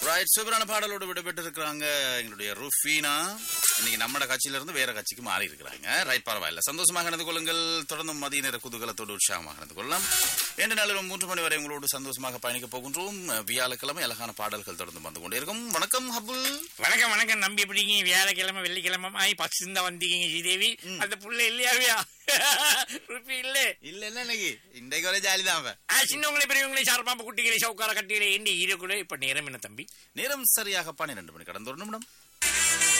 right சூப்பரான பாடலோடு விடுபட்டு இருக்கிறாங்க எங்களுடைய ருஃபீனா இன்னைக்கு நம்மட கட்சியில இருந்து வேற கட்சிக்கு மாறி இருக்கிறாங்க ரைட் பரவாயில்ல சந்தோஷமாக நடந்து கொள்ளுங்கள் தொடர்ந்து மதிய நேர குதூகலத்தோடு உற்சாகமாக நடந்து கொள்ளலாம் இரண்டு நாளிலும் மூன்று மணி வரை உங்களோடு சந்தோஷமாக பயணிக்க போகின்றோம் வியாழக்கிழமை அழகான பாடல்கள் தொடர்ந்து வந்து கொண்டே இருக்கும் வணக்கம் ஹபுல் வணக்கம் வணக்கம் நம்பி எப்படிங்க வியாழக்கிழமை வெள்ளிக்கிழமை ஆய் பசுந்தா வந்தீங்க ஸ்ரீதேவி அந்த புள்ள இல்லையாவியா ருப்பி இல்ல இல்ல என்ன இன்னைக்கு இன்றைக்கு ஒரே ஜாலி தான் அவன் ஆ, சின்னவங்களே பெரியவங்களே சார்பாம்பு குட்டிகளை சவுக்கார கட்டிகளை ஏண்டி ஈரக்குள்ள இப்ப நேரம் என்ன தம்பி நேரம் சரியாக பன்னிரண்டு மணி கடந்த ஒரு நிமிடம்